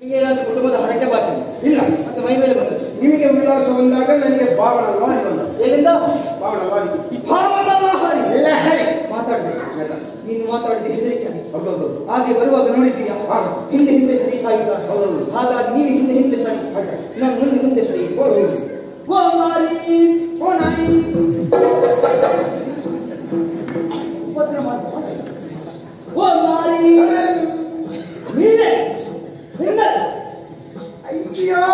ನಿಮಗೆ ಏನಾದ್ರು ಕುಟುಂಬದ ಹರಕೆ ಬಾಕಿ ಇಲ್ಲ ಮತ್ತೆ ಮೈ ಮೇಲೆ ಬಂದದ್ದು ನಿಮಗೆ ವಿಳಾಸ ಬಂದಾಗ ನನಗೆ ಭಾವನ ಲಾರಿ ಬಂದ ಎಲ್ಲಿಂದ ಭಾವನ ಲಾರಿ ಭಾವನ ಲಹರಿ. ಲಹರಿ ಮಾತಾಡಿದೆ ಆಯ್ತಾ? ನೀನು ಮಾತಾಡಿದ ಹೆದರಿಕೆ ಆಗಿದೆ. ಹೌದೌದು ಹಾಗೆ ಬರುವಾಗ ನೋಡಿದ್ದೀಯಾ ಹಾ. ಹಿಂದೆ ಹಿಂದೆ ಸರಿತಾ ಇದ್ದಾರೆ ಹೌದೌದು. ಹಾಗಾಗಿ ನೀನು ಹಿಂದೆ ಹಿಂದೆ ಸರಿ ಹಾಗೆ. ನಾನು ಮುಂದೆ ಮುಂದೆ ಸರಿ ಹೋಗಿ ಹೋಗಿ. ಓ ಮಾರಿ ಓ ನಾಯಿ ಉಪದ್ರ ಮಾಡ್ತಾ ಓ ಮಾರಿ ನೀನೆ ಹಿಂದೆ ಅಯ್ಯೋ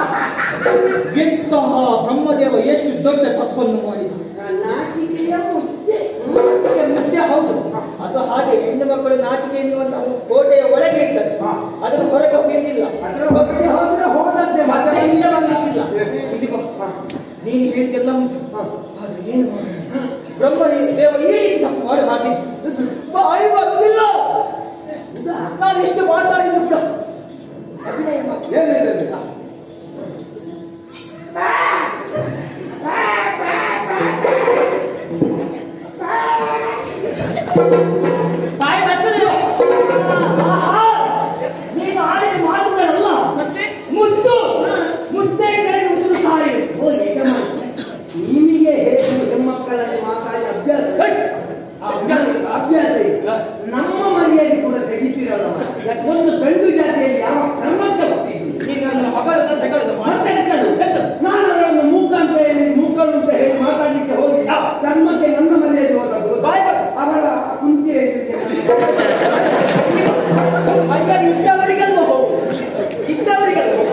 ಎಂತಹ ಬ್ರಹ್ಮದೇವ ಎಷ್ಟು ದೊಡ್ಡ ತಪ್ಪನ್ನು ಮಾಡಿದ ನಾಚಿಕೆಯ ಮುದ್ದೆ ನಾಚಿಕೆ ಮುದ್ದೆ ಹೌದು ಅದು ಹಾಗೆ ಹೆಣ್ಣು ಮಕ್ಕಳು ನಾಚಿಕೆ ಎನ್ನುವಂತಹ ಒಂದು ಕೋಟೆಯ ಒಳಗೆ ಇರ್ತದೆ ಹಾ. ಅದನ್ನು ಹೊರಗೆ ಹೋಗಿಲ್ಲ ಅದರ ಬಗ್ಗೆ ಹೋದ್ರೆ ಹೋದದ್ದೇ ಮತ್ತೆ ಮತ್ತೆ ಇಲ್ಲ ಬಂದಿಲ್ಲ ಇಲ್ಲಿ ಬಾ. ಹಾ. ನೀನು ಹೇಳಿದೆಲ್ಲ ಉಂಟು ಹಾ. ಆದ್ರೆ ಏನು ಮಾಡೋದು? ಬ್ರಹ್ಮ ದೇವ ಈ ರೀತಿ ತಪ್ಪು ಮಾಡಿ ಹಾಕಿದ್ದು ಬಾಯಿ ಬರ್ತಿಲ್ಲ ನಾನು ಎಷ್ಟು ಮಾತಾಡಿದ್ರು ಕೂಡ ಅಭಿನಯ ಮಾಡಿ ಏನಿದೆ ಬಾಯಿ ಬರ್ತದೆ ಆಹಾ! ನೀನು ಆಡಿದ ಮಾತುಗಳಲ್ಲ ಮತ್ತೆ ಮುದ್ದು ಮುದ್ದೆ ಕಡೆಗೆ ಉದುರು ಸಾರಿ ಓ ಯಜಮಾನ ನಿಮಗೆ ಹೇಗೆ ಹೆಣ್ಮಕ್ಕಳಲ್ಲಿ ಮಾತಾಡಿ ಅಭ್ಯಾಸ ಅಭ್ಯಾಸ ಅಭ್ಯಾಸ ಇಲ್ಲ. ನಮ್ಮ ಮನೆಯಲ್ಲಿ ಕೂಡ ತೆಗಿತೀರಲ್ಲ ಮಾರ್ರೆ. ಒಂದು ಗಂಡು ಜಾತಿಯಲ್ಲಿ ಯಾವ ಕ್ರಮಕ್ಕೆ ಬರ್ತಿದ್ದೀರಿ? ಈಗ ನನ್ನ ಮಗಳನ್ನ ತಗೊಳ್ಳೋದು ಮತ್ತೆ ಎಂತದು? ನಾನು ಅವರನ್ನು ಮೂಕ ಅಂತ ಹೇಳಿ ಮೂಕರು ಅಂತ ಹೇಳಿ ಮಾತಾಡ್ಲಿಕ್ಕೆ ಹೋಗಿ ಧರ್ಮಕ್ಕೆ ನನ್ನ ಮನೆಯಲ್ಲಿ ಹೋದದ್ದು ಬಾಯ್ ಬರ್- ಅವರ ಕುಂಚೆ ಅಯ್ಯ ಇದ್ದವರಿಗೆಲ್ಲ ಹೋಗು ಇದ್ದವರಿಗೆಲ್ಲ ಹೋಗು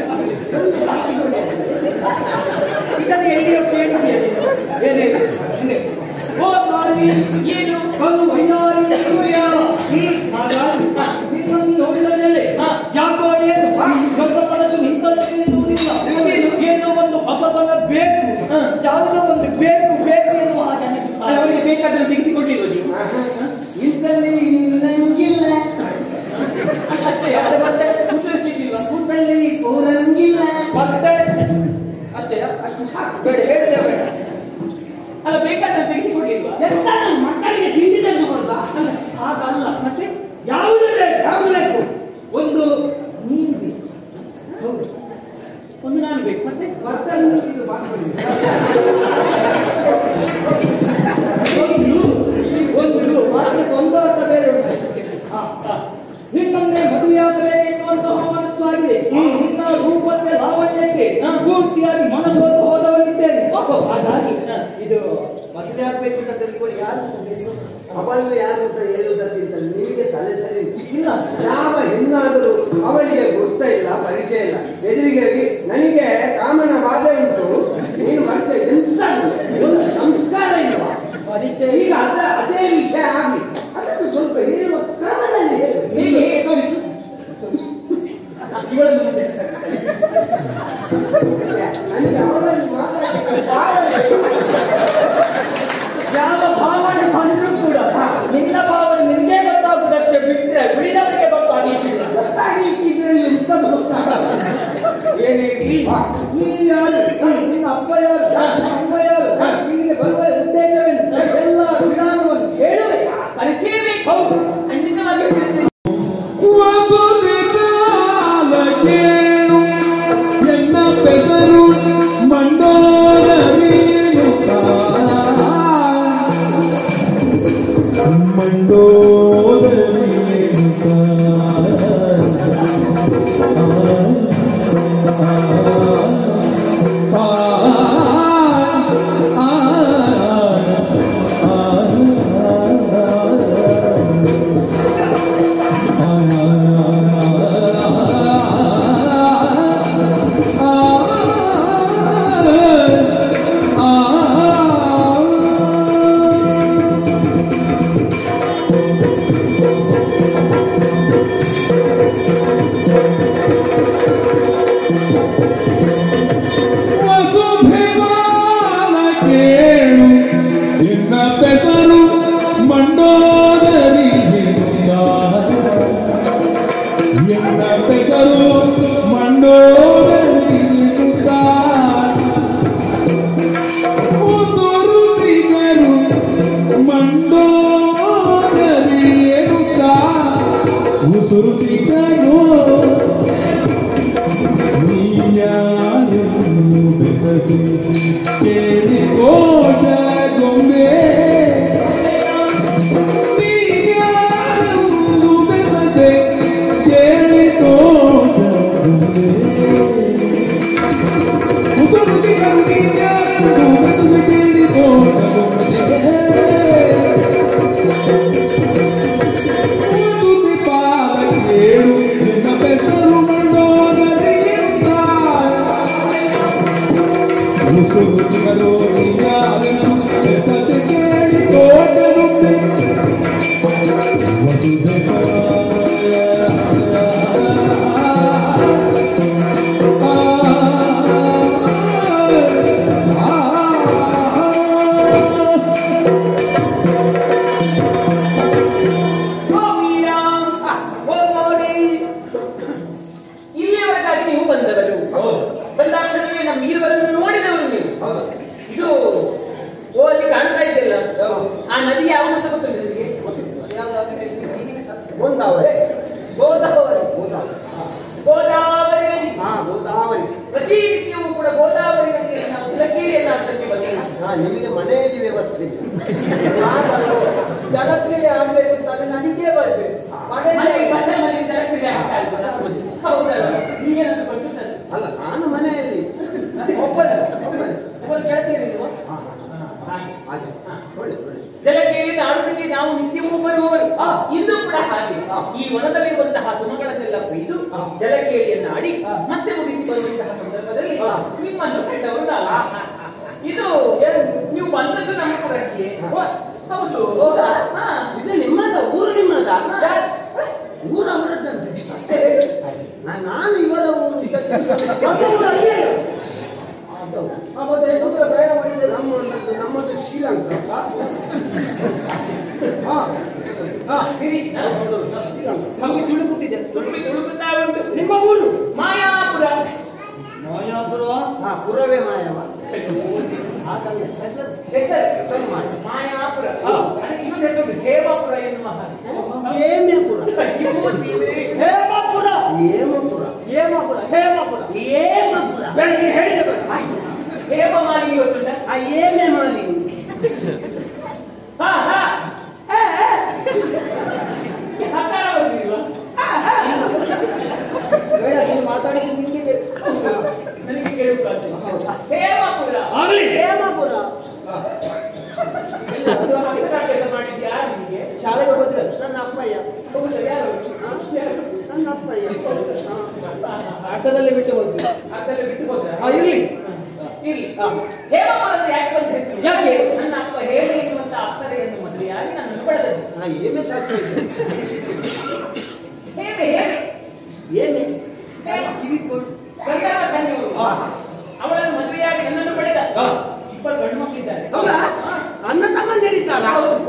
ಇದನ್ನು ಎಲ್ಲಿ ಹೋಗ್ತೀಯ ಏನೇ ಓ ತಾಯಿ ಏನು ಬಂದು ವೈನಾರಿ ಸೂರ್ಯ ಹ್ಮ್ ಹಾಗಾಗಿ ನಿನ್ನನ್ನು ನೋಡಿದ ಮೇಲೆ ಯಾಕೋ ಏನು ದೊಡ್ಡ ಮನಸ್ಸು ನಿಂತಲ್ಲಿ ನಿಲ್ಲುವುದಿಲ್ಲ ಏನೋ ಒಂದು ಹೊಸತನ ಬೇಕು ಯಾವುದೋ ಒಂದು ಬೇಕು ಬೇಕು ಎನ್ನುವ ಹಾಗೆ ಅನಿಸುತ್ತದೆ ಅವರಿಗೆ ಬೇಕಾದ್ರೆ ತೆಗೆಸಿಕೊಟ್ಟಿಲ್ಲ ನೀವು ಇದ್ದಲ್ಲಿ ನಿಲ್ಲಂಗಿಲ್ಲ ಅಷ್ಟೇ ಅದು ಮತ್ತೆ ಕುದುರಿಸಿದ್ದಿಲ್ಲ ಕೂತಲ್ಲಿ ಕೂರಂಗಿಲ್ಲ ಮತ್ತೆ ಅಷ್ಟೇ ಅಷ್ಟು ಸಾಕು ಬೇಡ ಹೇಳಿದೆ ಬೇಡ ಅಲ್ಲ ಬೇಕಾದ್ರೆ ತೆಗೆಸಿಕೊಟ್ಟಿಲ್ವಾ ಎಂತ ನನ್ನ ಮಕ್ಕಳಿಗೆ ತಿಂಡಿ ತಂದು ಕೊಡ್ಲಾ? ಅಲ್ಲ ಹಾಗಲ್ಲ ಮತ್ತೆ ಯಾವುದು ಬೇಕು ಯಾವ್ದು ಬೇಕು? ಒಂದು ನೀನು ಬೇಕು ಹೌದು ಒಂದು ನಾನು ಬೇಕು ಮತ್ತೆ ಬರ್ತನ್ನು ಇದು ಮಾಡ್ಕೊಳ್ಳಿ. ಒಂದು ಒಂದು ಮಾತ್ರಕ್ಕೆ ಒಂದು ಅರ್ಥ ಬೇರೆ ಉಂಟು ಹಾ, ಹಾ. ನಿನ್ನನ್ನೇ ಮದುವೆಯಾಗಬೇಕು ಎನ್ನುವಂತಹ ಮನಸ್ಸು ಆಗಿದೆ ನಿನ್ನ ರೂಪಕ್ಕೆ ಲಾವಣ್ಯಕ್ಕೆ ಪೂರ್ತಿಯಾಗಿ ಮನಸ್ಸೋದು ಹೋದವನಿದ್ದೇನೆ ಹಾಗಾಗಿ ಇದು ಮದುವೆ ಆಗ್ಬೇಕು ಅಂತ ತಿಳ್ಕೊಂಡು ಯಾರು ಬೇಕು? ಅವಳು ಯಾರು ಅಂತ ಹೇಳುವುದಕ್ಕಿಂತ ನಿಮಗೆ ತಲೆ ಸರಿ ಇಲ್ಲ ಯಾವ ಹೆಣ್ಣಾದರೂ ಅವಳಿಗೆ ಗೊತ್ತ ಇಲ್ಲ ಪರಿಚಯ ಇಲ್ಲ ಎದುರಿಗೆ ಹೋಗಿ, ನನಗೆ ಕಾಮನ ಬಾಧೆ ಉಂಟು ನೀನು ಮತ್ತೆ ಎಂತ ಒಂದು ಸಂಸ್ಕಾರ ಇಲ್ವಾ ಪರಿಚಯ ಈಗ ಅದ ಅದೇ ವಿಷಯ ಆಗಿ ಅದನ್ನು ಸ್ವಲ್ಪ ಹೇಳುವ ಕ್ರಮದಲ್ಲಿ ಹೇಳು. ಹೇಗೆ ಹೇಗೆ ತೋರಿಸು ಇವಳನ್ನು ಮುಂದೆ ನನಗೆ ಅವಳನ್ನು ಮಾತಾಡಲಿಕ್ಕೆ ಬಹಳ ಯಾವ ಭಾವನೆ ಬಂದರೂ ಕೂಡ ನಿನ್ನ ಭಾವನೆ ನಿನಗೆ ಗೊತ್ತಾಗುದಷ್ಟೇ ಬಿಟ್ಟರೆ ಉಳಿದವರಿಗೆ ಗೊತ್ತಾಗಲಿಕ್ಕಿಲ್ಲ ಗೊತ್ತಾಗ್ಲಿಕ್ಕಿದ್ರೆ ಎಂತದ್ದು ಗೊತ್ತಾಗಲ್ಲ ಏನೇ ಇರ್ಲಿ ನೀನು ಯಾರು ನಿನ್ನ ಅಪ್ಪ ಯಾರು ನಿನ್ನ ಅಮ್ಮ ಯಾರು ನಿನಗೆ ಬರುವ ಉದ್ದೇಶವೇನು ಎಲ್ಲ ವಿಧಾನವನ್ನು ಹೇಳುವೆ ಪರಿಚಯ ಬೇಕು ಹೌದು ಖಂಡಿತವಾಗಿ ಪರಿಚಯ ಎನ್ನ ಬೆವರು ಮಂಡೋರ ಮಂಡೋರ ಇನ್ನ ಬೆವರು ಮಂಡೋದರಿ ಎನ್ನ ಬೆವರು ಮಂಡೋದರಿ ಉದುರುತ್ತಿಗರು ಮಂಡೋದರಿ ಉದುರುತ್ತಿಗರು ಓ ವೀರ ಓ ನೋಡಿ ಇಲ್ಲಿಯವರೆಗಾಗಿ ನೀವು ಬಂದವರು ಬಂದಾಕ್ಷಣವೇ ನಮ್ಮ ವೀರವರನ್ನು ನೋಡಿದವರು ನೀವು ಇದು ಓ ಅಲ್ಲಿ ಕಾಣ್ತಾ ಇದೆಯಲ್ಲ ಆ ನದಿ ಯಾವುದು ಅಂತ ಗೊತ್ತಿಲ್ಲ ನಿಮಗೆ ಗೋದಾವರಿ ಗೋದಾವರಿ ಗೋದಾವರಿ ನದಿ ಹಾ ಗೋದಾವರಿ ಪ್ರತಿನಿತ್ಯವೂ ಕೂಡ ಗೋದಾವರಿ ನದಿಯಲ್ಲಿ ನಾವು ತುಳಸಿಯನ್ನು ಹತ್ತಕ್ಕೆ ಬಂದಿಲ್ಲ ಹಾ ನಿಮಗೆ ಮನೆಯಲ್ಲಿ ವ್ಯವಸ್ಥೆ ಇದೆ ಜಗತ್ತಿಗೆ ಆಗ್ಬೇಕು ಅಂತ ನಡಿಗೆ ಬರ್ಬೇಕು ಮನೆಗೆ ಮನೆಯಲ್ಲಿ ಬಚ್ಚ ಮನೆಗೆ ಜಲಕ್ರಿಯೆ ಆಗ್ತಾ ಇಲ್ವಲ್ಲ? ಹೌದಲ್ಲ ನೀವೇನಾದ್ರು ಗೊತ್ತಿಲ್ಲ ಅಲ್ಲ ನಾನು ಮನೆಯಲ್ಲಿ ಒಬ್ಬನೇ ಒಬ್ಬನೇ ಒಬ್ಬರು ಕೇಳ್ತೀರಿ ನೀವು ಹಾ, ಹಾಗೆ ಹಾಗೆ ಒಳ್ಳೆ ಒಳ್ಳೆ ಜಲಕೇರಿಯಿಂದ ಆಡುವುದಕ್ಕೆ ನಾವು ನಿತ್ಯವೂ ಬರುವವರು ಇಂದು ಕೂಡ ಹಾಗೆ ಈ ವನದಲ್ಲಿರುವಂತಹ ಸುಮಗಳನ್ನೆಲ್ಲ ಕೊಯ್ದು ಜಲಕೇರಿಯನ್ನ ಆಡಿ ಮತ್ತೆ ಮುಗಿಸಿ ಬರುವಂತಹ ಸಂದರ್ಭದಲ್ಲಿ ನಿಮ್ಮನ್ನು ಕಂಡವರು ನಾವು ಇದು ನೀವು ಬಂದದ್ದು ನಮ್ಮ ಪುರಕ್ಕೆ ಹೌದು ಹಾ. ಇದು ನಿಮ್ಮದ ಊರು ನಿಮ್ಮದ ಊರ ಅವರದ್ದಂತೆ ನಾ- ನಾನು ಇವರ ಊರು ಇದಕ್ಕೆ ಅದು. ನಮ್ಮದು ನಮ್ಮದು ಶ್ರೀಲಂಕಾ ಹಾ ಹಾ, ಇರಿ. ನಮಗೆ ತುಳುಕುತ್ತಿದೆ ತುಳುಕಿ ತುಳುಕುತ್ತಾ ಉಂಟು ನಿಮ್ಮ ಊರು ಮಾಯಾಪುರ ಮಾಯಾಪುರ ಹಾ ಪುರವೇ ಮಾಯವ ಆತನ ಹೆಸರು ಹೆಸರು ಮಾಯಾಪುರ ಅದಕ್ಕೆ ಇನ್ನೊಂದು ಹೆಸರು ಉಂಟು, ಹೇಮಾಪುರ ಎನ್ನುವ ಹಾಗೆ ಹೇಮಪುರ ಹೇಮಾಪುರ ಹೇಮಪುರ ಹೇಮಾಪುರ ಹೇಮಾಪುರ ಹೇಮಪುರ ಬೆಳಗ್ಗೆ ಹೇಳಿದ ಹೇಮ ಮಾಡಿ ಗೊತ್ತುಂಟ ಆ ಏನೇ ಮಾಡಲಿ ಹಾ ಹಾ ಹಾ, ಹಾ. ಹತ್ತಾರ ಬಂದಿಲ್ವಾ? ಬೇಡ ನೀನು ಮಾತಾಡಿದ್ದು ನಿಮಗೆ ನನಗೆ ಕೇಳುವುದಾದ್ರೆ. ಹೇಮಾಪುರ ಹೇಮಪುರ ಅದು ಅಕ್ಷರಾಭ್ಯಾಸ ಮಾಡಿದ್ಯಾ ನಿಮಗೆ ಶಾಲೆಗೆ ಹೋದ್ರೆ ನನ್ನ ಅಪ್ಪಯ್ಯ ಹೌದಾ? ಯಾರು? ಯಾರು? ನನ್ನ ಅಪ್ಪಯ್ಯ ಆಟದಲ್ಲಿ ಬಿಟ್ಟು ಹೋಗ್ತೀವಿ ಆಟದಲ್ಲಿ ಬಿಟ್ಟು ಹೋದ್ರ ಇರ್ಲಿ ಇರ್ಲಿ ಹೇಮಪುರ ಅಂತ ಯಾಕೆ ಬಂತ ಹೆಸರು ಯಾಕೆ ನನ್ನ ಅಪ್ಪ ಹೇಳಿ ಎನ್ನುವಂತ ಅಕ್ಷರೆಯನ್ನು ಮದುವೆಯಾಗಿ ನನ್ನನ್ನು ಪಡೆದದ್ದು ನಾ ಏನೇ ಸಾಕು ಹೇಮೆ ಹೇಮೆ ಏನೇ ಗಂಡನ ಕನ್ಯೆಯವರು. ಅವಳನ್ನು ಮದುವೆಯಾಗಿ ನನ್ನನ್ನು ಪಡೆದ ಇಬ್ಬರು ಗಂಡು ಮಕ್ಕಳಿದ್ದಾರೆ ಹೌದಾ ಅನ್ನ ತಮ್ಮ ನಡೀತಾರ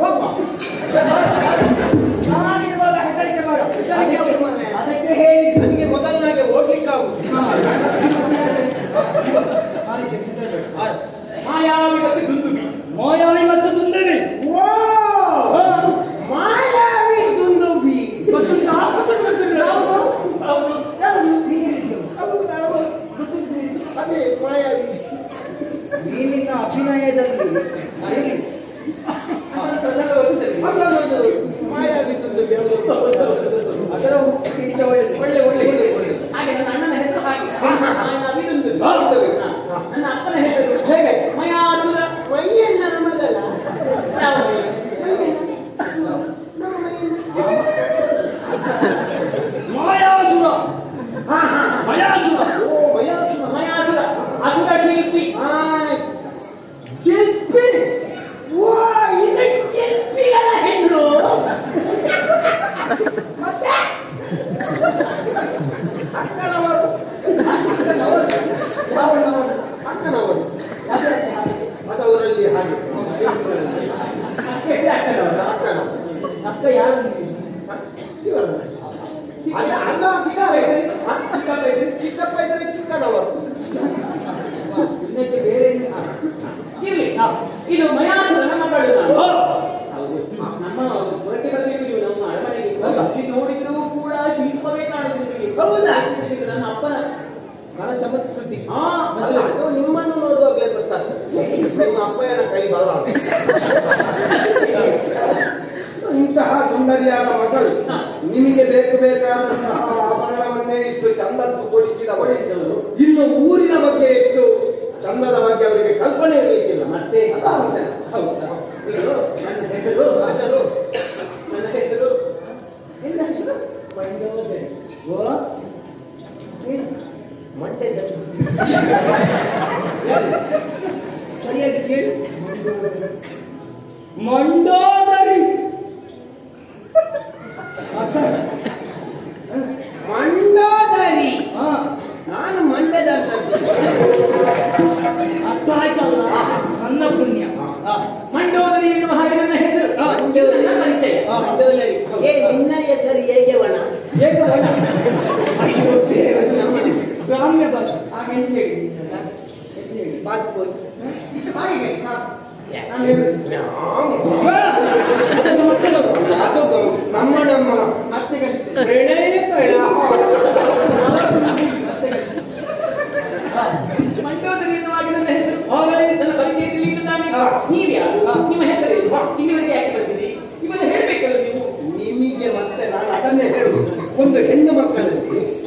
ನಾನಿರುವಾಗ ಹೆದರಿಕೆ ಮಾಡು. ಅದಕ್ಕೆ ಹೇಳಿ ನನಗೆ ಮೊದಲನಾಗೆ ಹೋಗ್ಲಿಕ್ಕೆ ಆಗುದು ಮಾಯಾವಿ ಮತ್ತು ದುಂದುಬಿ ಮಾಯಾವಿ ಮತ್ತು ದುಂದವಿ ಓ ಮಾಯಾವಿ ದುಂದುಬಿ ಮತ್ತು ಯಾವುದು ಮತ್ತು ಯಾವುದು ಹೌದು. ಅದೇ ಮಾಯಾವಿ ನೀನಿನ ಅಭಿನಯದಲ್ಲಿ ಅವನ ಪ್ರಸಂಗ ಬರುತ್ತದೆ. ಮಾಯಾವಿ ದುಂದುಬಿ ಅದರ ಹಿಡಿತ ಒಳ್ಳೆ ಒಳ್ಳೆ ಒಳ್ಳೆ ಒಳ್ಳೆ. ಹಾಗೆ ನನ್ನ ಅಣ್ಣನ ಹೆಸರು ಹಾಗೆ ಮಾಯಾವಿ ದುಂದುಬಿ. ಹಾ. ನನ್ನ ಅಪ್ಪನ ಹೆಸರು ಹೇಗೆ ಮಯಾಸುರ ಮೈಯನ್ನ ನಮ್ಮದಲ್ಲ ಯಾವ ಮಾಯಾಸುರ ಮಯಾಸುರ ಓ ಮಯಾಸುರ ಮಯಾಸುರ ಅಸುರ ಶಿಲ್ಪಿ ಶಿಲ್ಪಿ ಓ ಇದು ಶಿಲ್ಪಿಗಳ ಹೆಣ್ಣು ಮತ್ತೆ ಅಕ್ಕನವರು ಅಕ್ಕನವರು ಯಾವನವರು? ಅಕ್ಕನವರು ಅದೇ ಹಾಗೆ. ಅದವರಲ್ಲಿ ಹಾಗೆ ಅಷ್ಟೇ ಆಗ್ತದಲ್ಲ. ಅಕ್ಕನವರು ಅಕ್ಕ ಯಾರು ಶಿವನ ಅಲ್ಲ ಅಣ್ಣ ಚಿಕ್ಕಪ್ಪ ಇದ್ದಾರೆ. ಆ, ಚಿಕ್ಕಪ್ಪ ಇದ್ದಾರೆ. ಚಿಕ್ಕಪ್ಪ ಇದ್ದಾರೆ ಚಿಕ್ಕನವರು ಇನ್ನಕ್ಕೆ ಬೇರೆ ಏನು? ಆ, ಇರ್ಲಿ ಇದು ಮಯಾಸುರನ ಮಗಳು ನಾನು ನಮ್ಮ ಹೊರಗೆ ಬರಬೇಕು ನೀವು ನಮ್ಮ ಅರಮನೆಗೆ ಹೌದಾ? ಇಲ್ಲಿ ನೋಡಿದ್ರು ಕೂಡ ಶಿಲ್ಪವೇ ಕಾಣುವುದು ನಿಮಗೆ. ಹೌದಾ? ಇದು ನನ್ನ ಅಪ್ಪನ ನನ್ನ ಚಮತ್ಕೃತಿ ಹಾ ಅಲ್ಲ, ಅದು ನಿಮ್ಮನ್ನು ನೋಡುವಾಗಲೇ ಗೊತ್ತಾಗ್ತದೆ ನಿಮ್ಮ ಅಪ್ಪಯ್ಯನ ಕೈ ಬರುವಾಗ ಇಂತಹ ಸುಂದರಿಯಾದ ಮಗಳು ನಿಮಗೆ ಬೇಕು ಬೇಕಾದಂತಹ ಆಭರಣವನ್ನೇ ಇಟ್ಟು ಚಂದದ್ದು ಕೊಡಿಸಿದ ಹೊಡಿಸಿದರು ಇನ್ನು ಊರಿನ ಬಗ್ಗೆ ಎಷ್ಟು ಚಂದದ ಬಗ್ಗೆ ಅವರಿಗೆ ಕಲ್ಪನೆ ಇರಲಿಕ್ಕಿಲ್ಲ ಮತ್ತೆ? ಅದಾಗುತ್ತೆ. ಹೌದಾ? ಇದು ನನ್ನ ಹೆಸರು ಹೆಸರು ನನ್ನ ಹೆಸರು ನಿನ್ನ ಹೆಸರು? ಮಂಡೋದರಿ. ಓ ಏನು? ಮಂಡ್ಯದಲ್ಲಿ. ಸರಿಯಾಗಿ ಕೇಳು ಮಂಡೋದರಿ ಅರ್ಥ ಆಯ್ತಾ? ಮಂಡೋದರಿ ಹಾ ನಾನು ಮಂಡ್ಯದಂತದ್ದು ಅರ್ಥ ಆಯ್ತಲ್ಲ ನನ್ನ ಪುಣ್ಯ ಹಾ. ಮಂಡೋದರಿ ಎನ್ನುವ ಹಾಗೆ ನನ್ನ ಹೆಸರು ಹಾ. ಮಂಡೋದರಿ. ನನ್ನ ಪರಿಚಯ ಹಾ. ಮಂಡೋದರಿ ಏ ನಿನ್ನ ಹೆಸರು ಹೇಗೆ ವನ ಏಕವರ್ಣ. ಅಯ್ಯೋ ದೇವರೇ. ಗ್ರಾಮ್ಯ ಭಾಷೆ ಹಾಗೆ ಎಂತ ಹೇಳಿ ಎಂತ ಹೇಳಿ ಬಾಸ್ಕೋಯ್ ಹಾಗೆ ನಾನು ಹೇಳುದು ಅದನ್ನು ಮಕ್ಕಳು ಅದು ನಮ್ಮ ನಮ್ಮ ಅತ್ತೆಗೆ ಪ್ರಣಯ ಕಳ ಮಂಡೋದರಿ ಎನ್ನುವಾಗಿ ನನ್ನ ಹೆಸರು ಆಗಲೇ ನನ್ನ ಪರಿಚಯ ತಿಳಿಯುತ್ತಾನೆ ನೀವ್ಯಾರು ನಿಮ್ಮ ಹೆಸರೇನು ಇಲ್ಲಿವರೆಗೆ ಯಾಕೆ ಬರ್ತೀರಿ ಇವೆಲ್ಲ ಹೇಳ್ಬೇಕಲ್ಲ ನೀವು ನಿಮಗೆ ಮತ್ತೆ ನಾನು ಅದನ್ನೇ ಹೇಳುವುದು ಒಂದು ಹೆಣ್ಣು ಮಕ್ಕಳಲ್ಲಿ